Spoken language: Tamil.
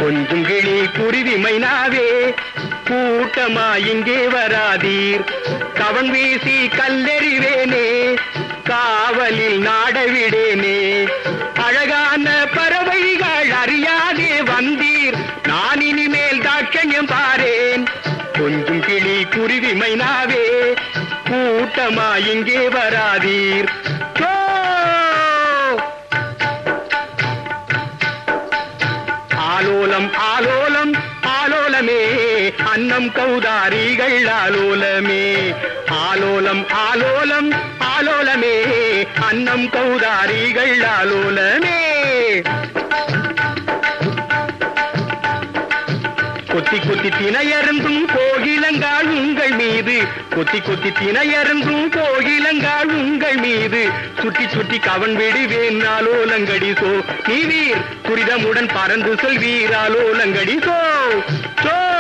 கொஞ்சம் கிளி குருவி மைனாவே கூட்டமா இங்கே வராதீர் கவன் வீசி கல்லெறிவேனே காவலில் நாடவிடேனே அழகான பறவைகள் அறியாதே வந்தீர் நான் இனிமேல் தாட்சண்யம் பாரேன் கொஞ்சம் கிளி குருவி மைனாவே கூட்டமா இங்கே வராதீர் சோ! ஆலோலம் ஆலோலம் ஆலோலமே அன்னம் கௌதாரிகள் ஆலோலமே ஆலோலம் ஆலோலம் ஆலோலமே அன்னம் கௌதாரிகள் ஆலோலமே கொத்தி கொத்தி திணையருந்தும் கோகிலங்காள் உங்கள் மீது கொத்தி கொத்தி திணையருந்தும் கோகிலங்காள் உங்கள் மீது சுற்றி சுற்றி கவன் விடுவேன் ஆலோலங்கடி சோ நீ வீர் துரிதமுடன் பறந்து செல்வீர் ஆலோலங்கடி சோ சோ